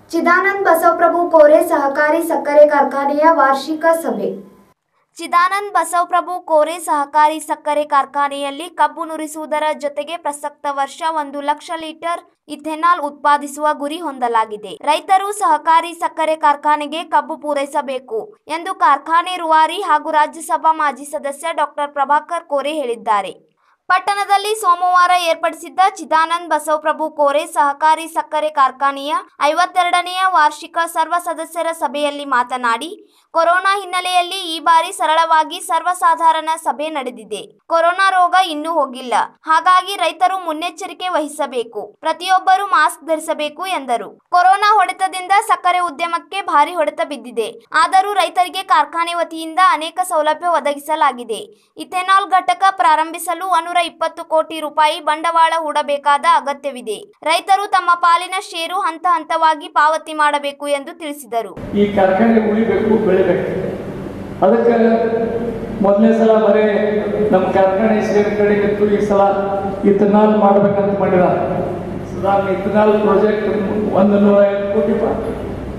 ಚಿದಾನಂದ್ ಬಸವಪ್ರಭು ಕೋರೆ ಸಹಕಾರಿ ಸಕ್ಕರೆ ಕಾರ್ಖಾನೆಯ ವಾರ್ಷಿಕ ಸಭೆ ಚಿದಾನಂದ್ ಬಸವಪ್ರಭು ಕೋರೆ ಸಹಕಾರಿ ಸಕ್ಕರೆ ಕಾರ್ಖಾನೆಯಲ್ಲಿ ಕಬ್ಬು ನುರಿಸುವುದರ ಜೊತೆಗೆ ಪ್ರಸಕ್ತ ವರ್ಷ ಒಂದು ಲಕ್ಷ ಲೀಟರ್ ಇಥೆನಾಲ್ ಉತ್ಪಾದಿಸುವ ಗುರಿ ಹೊಂದಲಾಗಿದೆ ರೈತರು ಸಹಕಾರಿ ಸಕ್ಕರೆ ಕಾರ್ಖಾನೆಗೆ ಕಬ್ಬು ಪೂರೈಸಬೇಕು ಎಂದು ಕಾರ್ಖಾನೆ ರೂವಾರಿ ಹಾಗೂ ರಾಜ್ಯಸಭಾ ಮಾಜಿ ಸದಸ್ಯ ಡಾಕ್ಟರ್ ಪ್ರಭಾಕರ್ ಕೋರೆ ಹೇಳಿದ್ದಾರೆ ಪಟ್ಟಣದಲ್ಲಿ ಸೋಮವಾರ ಏರ್ಪಡಿಸಿದ್ದ ಚಿದಾನಂದ್ ಬಸವಪ್ರಭು ಕೋರೆ ಸಹಕಾರಿ ಸಕ್ಕರೆ ಕಾರ್ಖಾನೆಯ ಐವತ್ತೆರಡನೆಯ ವಾರ್ಷಿಕ ಸರ್ವ ಸದಸ್ಯರ ಸಭೆಯಲ್ಲಿ ಮಾತನಾಡಿ ಕೊರೋನಾ ಹಿನ್ನೆಲೆಯಲ್ಲಿ ಈ ಬಾರಿ ಸರಳವಾಗಿ ಸರ್ವಸಾಧಾರಣ ಸಭೆ ನಡೆದಿದೆ ಕೊರೋನಾ ರೋಗ ಇನ್ನೂ ಹೋಗಿಲ್ಲ ಹಾಗಾಗಿ ರೈತರು ಮುನ್ನೆಚ್ಚರಿಕೆ ವಹಿಸಬೇಕು ಪ್ರತಿಯೊಬ್ಬರು ಮಾಸ್ಕ್ ಧರಿಸಬೇಕು ಎಂದರು ಕೊರೋನಾ ಹೊಡೆತದಿಂದ ಸಕ್ಕರೆ ಉದ್ಯಮಕ್ಕೆ ಭಾರಿ ಹೊಡೆತ ಬಿದ್ದಿದೆ ಆದರೂ ರೈತರಿಗೆ ಕಾರ್ಖಾನೆ ವತಿಯಿಂದ ಅನೇಕ ಸೌಲಭ್ಯ ಒದಗಿಸಲಾಗಿದೆ ಇಥೆನಾಲ್ ಘಟಕ ಪ್ರಾರಂಭಿಸಲು ಒನ್ನೂರ ಇಪ್ಪತ್ತು ಕೋಟಿ ರೂಪಾಯಿ ಬಂಡವಾಳ ಹೂಡಬೇಕಾದ ಅಗತ್ಯವಿದೆ ರೈತರು ತಮ್ಮ ಪಾಲಿನ ಷೇರು ಹಂತ ಹಂತವಾಗಿ ಪಾವತಿ ಮಾಡಬೇಕು ಎಂದು ತಿಳಿಸಿದರು ಈ ಕಾರ್ಖಾನೆ ಉಳಿಬೇಕು ಬೆಳಿಬೇಕು ಅದಕ್ಕೆ ಮೊದಲನೇ ಸಲ ಬರೀ ನಮ್ಮ ಕಾರ್ಖಾನೆ ಸೇರಿ ಕಡೆಗಿತ್ತು ಈ ಸಲ ಇಥನಾಲ್ ಮಾಡ್ಬೇಕಂತ ಮಾಡಿದ ಸುಧಾರಣೆ ಇಥನಾಲ್ ಪ್ರಾಜೆಕ್ಟ್ ಒಂದು ನೂರ ಐವತ್ತು ಕೋಟಿ ರೂಪಾಯಿ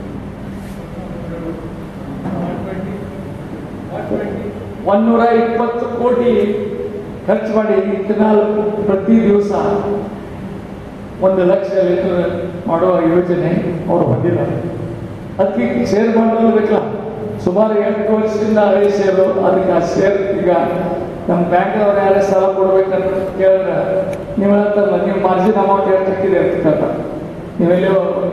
ಒಂದೂರ ಇಪ್ಪತ್ತು ಕೋಟಿ ಖರ್ಚು ಮಾಡಿ ಇಥನಾಲ್ ಪ್ರತಿ ದಿವಸ ಒಂದು ಲಕ್ಷ ಲೀಟರ್ ಮಾಡುವ ಯೋಜನೆ ಅವರು ಹೊಂದಿದ್ದಾರೆ ಅದಕ್ಕೆ ಶೇರ್ ಬಂಡವಾಳ ಬೇಕಲ್ಲ ಸುಮಾರು ಎಂಟು ವರ್ಷದಿಂದ ಹಳೆ ಶೇರು ಅದಕ್ಕೆ ಆ ಶೇರ್ ಈಗ ನಮ್ಮ ಬ್ಯಾಂಕ್ನವ್ರು ಯಾರೇ ಸಾಲ ಕೊಡ್ಬೇಕಂತ ಕೇಳಿದ್ರೆ ನೀವು ಹೇಳ್ತಾರಲ್ಲ ನೀವು ಮಾರ್ಜಿನ್ ಅಮೌಂಟ್ ಎಷ್ಟು ಹಾಕಿದೆ ಅಂತ ಕೇಳ್ತಾರೆ ನೀವೆಲ್ಲೋ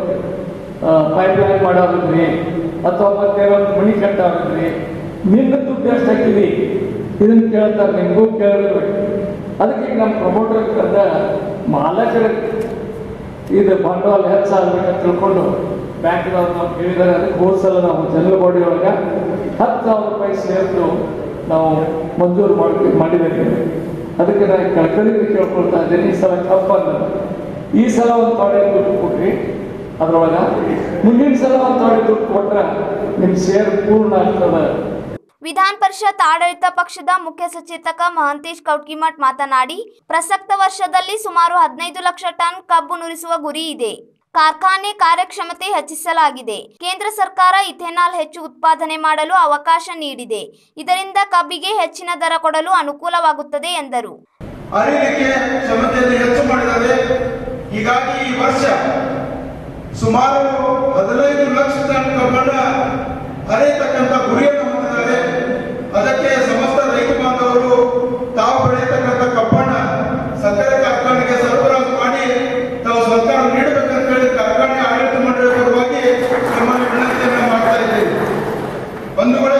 ಪೈಪ್ ಲೈನ್ ಮಾಡೋದ್ರಿ ಅಥವಾ ಮತ್ತೆ ಒಂದು ಮಣಿ ಕಟ್ಟೋದ್ರಿ ನಿನ್ನ ದುಡ್ಡು ಎಷ್ಟು ಹಾಕಿದಿ ಇದನ್ನ ಕೇಳ್ತಾರೆ ನಿಮಗೂ ಕೇಳಿದ್ರು ಅದಕ್ಕೆ ಈಗ ನಮ್ಮ ಪ್ರಮೋಟರ್ ಕರೆದ ಮಾಲಕರ ಇದು ಬಂಡವಾಳ ಹೆಚ್ಚಾಗಬೇಕಂತ ತಿಳ್ಕೊಂಡು ಬ್ಯಾಂಕ್ನವ್ರು ನಾವು ಕೇಳಿದ್ದಾರೆ ಅದಕ್ಕೆ ಹೋದ ಸಲ ನಾವು ಜನರಲ್ ಬಾಡಿ ಒಳಗೆ ಹತ್ತು ಸಾವಿರ ರೂಪಾಯಿ ಸೇರ್ತು ನಾವು ಮಂಜೂರು ಮಾಡಿ ಮಾಡಿದ್ದೇವೆ ಅದಕ್ಕೆ ನಾನು ಕಳ್ಕಳಿಗೆ ಕೇಳ್ಕೊಳ್ತಾ ಇದ್ದೇನೆ ಈ ಸಲ ಕಪ್ಪನ್ನು ಈ ಸಲ ಒಂದು ತೊಡೆ ದುಡ್ಡು ಕೊಡ್ರಿ ಅದ್ರೊಳಗೆ ಮುಂದಿನ ಸಲ ಒಂದು ತೊಡೆ ದುಡ್ಡು ಕೊಟ್ರೆ ನಿಮ್ಮ ಶೇರ್ ಪೂರ್ಣ ಆಗ್ತದೆ ವಿಧಾನ ಪರಿಷತ್ ಆಡಳಿತ ಪಕ್ಷದ ಮುಖ್ಯ ಸಚೇತಕ ಮಹಂತೇಶ್ ಕೌಟ್ಕಿಮಠ್ ಮಾತನಾಡಿ ಪ್ರಸಕ್ತ ವರ್ಷದಲ್ಲಿ ಸುಮಾರು ಹದಿನೈದು ಲಕ್ಷ ಟನ್ ಕಬ್ಬು ನುರಿಸುವ ಗುರಿ ಇದೆ ಕಾರ್ಖಾನೆ ಕಾರ್ಯಕ್ಷಮತೆ ಹೆಚ್ಚಿಸಲಾಗಿದೆ ಕೇಂದ್ರ ಸರ್ಕಾರ ಇಥೆನಾಲ್ ಹೆಚ್ಚು ಉತ್ಪಾದನೆ ಮಾಡಲು ಅವಕಾಶ ನೀಡಿದೆ ಇದರಿಂದ ಕಬ್ಬಿಗೆ ಹೆಚ್ಚಿನ ದರ ಕೊಡಲು ಅನುಕೂಲವಾಗುತ್ತದೆ ಎಂದರು ಅರಿಲಿಕ್ಕೆ ಕ್ಷಮತೆಯನ್ನು ಹೆಚ್ಚು ಮಾಡಿದ್ದಾರೆ ಹೀಗಾಗಿ ಈ ವರ್ಷ ಸುಮಾರು ಹದಿನೈದು ಲಕ್ಷ ಟನ್ ಕಬ್ಬನ್ನ ಅರಿಯತಕ್ಕಂಥ ಗುರಿಯನ್ನು ಹೊಂದಿದ್ದಾರೆ ಅದಕ್ಕೆ ಸಮಸ್ತ ರೈತ ಬಾಂಧವರು ತಾವು ಬೆಳೆಯತಕ್ಕಂಥ ಕಬ್ಬನ್ನ ಸಕ್ಕರೆ ಕಾರ್ಖಾನೆಗೆ ಸರಬರಾಜು ಮಾಡಿ ತಾವು ಸರ್ಕಾರ ನೀಡಬೇಕಂತ ಹೇಳಿ ಕಾರ್ಖಾನೆ ಆಡಳಿತ ಮಂಡಳಿ ಪರವಾಗಿ ನಮ್ಮಲ್ಲಿ ವಿನಂತಿಯನ್ನು ಮಾಡ್ತಾ ಇದ್ದೇವೆ ಬಂಧುಗಳೇ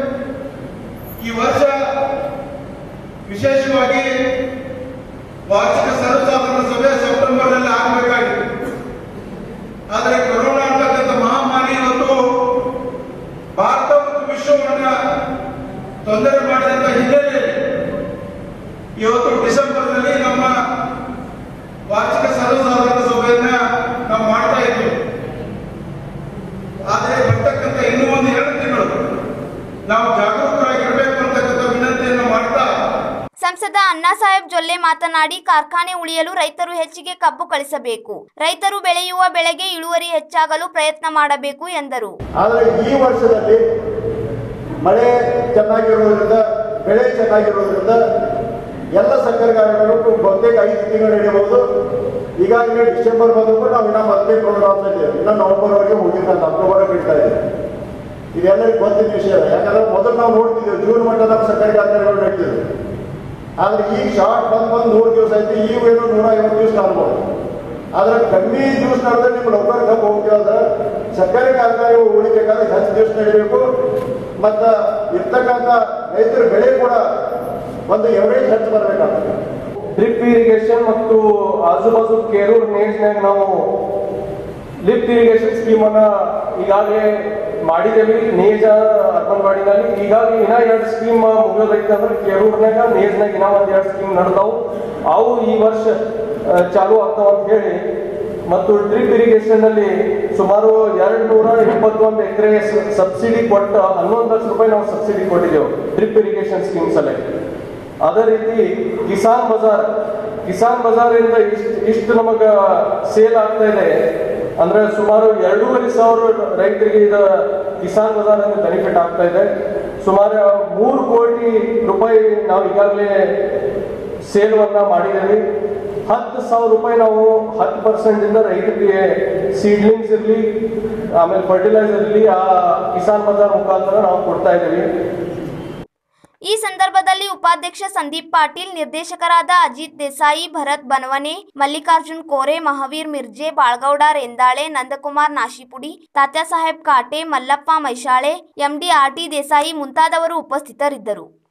ಈ ವರ್ಷ ವಿಶೇಷವಾಗಿ ವಾರ್ಷಿಕ ಸರ್ವಸಾಧಾರಣ ಸಭೆ ಸೆಪ್ಟೆಂಬರ್ ನಲ್ಲಿ ಆಗಬೇಕಾಗಿತ್ತು ಆದರೆ ಕೊರೋನಾ ಅಂತಕ್ಕಂಥ ಮಹಾಮಾರಿ ಇವತ್ತು ಭಾರತ ಮತ್ತು ವಿಶ್ವವನ್ನ ತೊಂದರೆ ಮಾಡಿದಂತ ಹಿನ್ನೆಲೆಯಲ್ಲಿ ಇವತ್ತು ಡಿಸೆಂಬರ್ ನಲ್ಲಿ ನಮ್ಮ ವಾರ್ಷಿಕ ಸರ್ವಸಾಧಾರಣ ಸಭೆಯನ್ನ ನಾವು ಮಾಡ್ತಾ ಇದ್ವಿ ಆದರೆ ಬರ್ತಕ್ಕಂಥ ಇನ್ನೂ ಒಂದು ಎರಡು ತಿಂಗಳು ನಾವು ಜಾಗರೂಕರಾಗಿರ್ಬೇಕು ಅಂತಕ್ಕಂಥ ವಿನಂತಿಯನ್ನು ಮಾಡ್ತಾ ಸಂಸದ ಅಣ್ಣಾಸಾಹೇಬ್ ಜೊಲ್ಲೆ ಮಾತನಾಡಿ ಕಾರ್ಖಾನೆ ಉಳಿಯಲು ರೈತರು ಹೆಚ್ಚಿಗೆ ಕಬ್ಬು ಕಳಿಸಬೇಕು ರೈತರು ಬೆಳೆಯುವ ಬೆಳೆಗೆ ಇಳುವರಿ ಹೆಚ್ಚಾಗಲು ಪ್ರಯತ್ನ ಮಾಡಬೇಕು ಎಂದರು ಆದರೆ ಈ ವರ್ಷದಲ್ಲಿ ಮಳೆ ಚೆನ್ನಾಗಿರೋದ್ರಿಂದ ಬೆಳೆ ಚೆನ್ನಾಗಿರೋದ್ರಿಂದ ಎಲ್ಲ ಸಕ್ಕರೆ ಕಾರ್ಖಾನೆಗಳು ಬಹುತೇಕ ಐದು ತಿಂಗಳು ನಡೆಯಬಹುದು ಈಗಾಗಲೇ ಡಿಸೆಂಬರ್ ಬಂದರೂ ನಾವು ಇನ್ನ ಮತ್ತೆ ಪ್ರೋಗ್ರಾಮ್ ಇದ್ದೇವೆ ಇನ್ನು ನವೆಂಬರ್ವರೆಗೆ ಹೋಗಿಲ್ಲ ಅಕ್ಟೋಬರ್ ಬಿಡ್ತಾ ಇದೆ ಇದೆಲ್ಲರಿಗೂ ಗೊತ್ತಿದ್ದ ವಿಷಯ ಯಾಕಂದ್ರೆ ಮೊದಲು ನಾವು ನೋಡ್ತಿದ್ದೇವೆ ಜೂನ್ ಮಟ್ಟದ ಸಕ್ಕರೆ ಕಾರ್ಖಾನೆಗಳು ನಡೀತಿದ್ವು ಆದ್ರೆ ಈಗ ಶಾರ್ಟ್ ಬಂದ್ ಬಂದು ನೂರು ದಿವಸ ಆಯ್ತು ಈಗ ಏನು ನೂರ ಐವತ್ತು ದಿವಸ ಕಾಣ್ಬೋದು ಆದ್ರೆ ಕಮ್ಮಿ ದಿವಸ ನಡೆದ್ರೆ ನಿಮ್ಗೆ ಲೋಕಲ್ ಕಪ್ ಹೋಗ್ತೀವಂದ್ರೆ ಸಕ್ಕರೆ ಕಾರ್ಖಾನೆ ಉಳಿಬೇಕಾದ್ರೆ ಹತ್ತು ದಿವಸ ನಡಿಬೇಕು ಮತ್ತ ಇರ್ತಕ್ಕಂಥ ರೈತರ ಬೆಳೆ ಕೂಡ ಒಂದು ಎವರೇಜ್ ಹೆಚ್ಚು ಬರಬೇಕಾಗ್ತದೆ ಡ್ರಿಪ್ ಇರಿಗೇಷನ್ ಮತ್ತು ಆಜು ಬಾಜು ಕೇರೂರ್ ನೇಜ್ನಾಗ ನಾವು ಲಿಫ್ಟ್ ಇರಿಗೇಷನ್ ಸ್ಕೀಮ್ ಅನ್ನ ಈಗಾಗಲೇ ಮಾಡಿದ್ದೇವೆ ನೇಜ ಅಂಗನವಾಡಿನಲ್ಲಿ ಈಗಾಗಲೇ ಇನ್ನ ಎರಡು ಸ್ಕೀಮ್ ಮುಗಿಯೋದೈತೆ ಅಂದ್ರೆ ಕೇರೂರ್ನಾಗ ನೇಜ್ನಾಗ ಇನ್ನ ಒಂದ್ ಎರಡು ಸ್ಕೀಮ್ ನಡೆದವು ಅವು ಈ ವರ್ಷ ಆ, ಚಾಲು ಆಗ್ತಾವ ಅಂತ ಹೇಳಿ ಮತ್ತು ಡ್ರಿಪ್ ಇರಿಗೇಷನ್ ನಲ್ಲಿ ಸುಮಾರು ಎರಡು ನೂರ ಇಪ್ಪತ್ತೊಂದು ಎಕರೆ ಸಬ್ಸಿಡಿ ಕೊಟ್ಟು ಹನ್ನೊಂದು ಲಕ್ಷ ರೂಪಾಯಿ ನಾವು ಸಬ್ಸಿಡಿ ಕೊಟ್ಟಿದ್ದೇವೆ ಡ್ರಿಪ್ ಇರಿಗೇಷನ್ ಸ್ಕೀಮ್ಸ್ ಅಲ್ಲಿ ಅದೇ ರೀತಿ ಕಿಸಾನ್ ಬಜಾರ್ ಕಿಸಾನ್ ಬಜಾರ್ ಇಂದ ಇಷ್ಟು ಇಷ್ಟು ನಮಗ ಸೇಲ್ ಆಗ್ತಾ ಇದೆ ಅಂದ್ರೆ ಸುಮಾರು ಎರಡೂವರೆ ಸಾವಿರ ರೈತರಿಗೆ ಇದು ಕಿಸಾನ್ ಬಜಾರ್ ಬೆನಿಫಿಟ್ ಆಗ್ತಾ ಇದೆ ಸುಮಾರು ಮೂರು ಕೋಟಿ ರೂಪಾಯಿ ನಾವು ಈಗಾಗಲೇ ಸೇಲ್ವನ್ನ ಮಾಡಿದ್ದೇವೆ ಹತ್ತು ಸಾವಿರ ರೂಪಾಯಿ ನಾವು ಹತ್ತು ಪರ್ಸೆಂಟ್ ಇಂದ ರೈತರಿಗೆ ಸೀಡ್ಲಿಂಗ್ಸ್ ಇರಲಿ ಆಮೇಲೆ ಫರ್ಟಿಲೈಸರ್ ಇರಲಿ ಆ ಕಿಸಾನ್ ಬಜಾರ್ ಮುಖಾಂತರ ನಾವು ಕೊಡ್ತಾ ಇದ್ದೀವಿ ಈ ಸಂದರ್ಭದಲ್ಲಿ ಉಪಾಧ್ಯಕ್ಷ ಸಂದೀಪ್ ಪಾಟೀಲ್ ನಿರ್ದೇಶಕರಾದ Ajit Desai Bharat Banavane Mallikarjun Kore Mahavir Mirje Balgouda Rendale Nandakumar Nashipudi Tatyasaheb Kate Mallappa Maishale MD R T Desai ಮುಂತಾದವರು ಉಪಸ್ಥಿತರಿದ್ದರು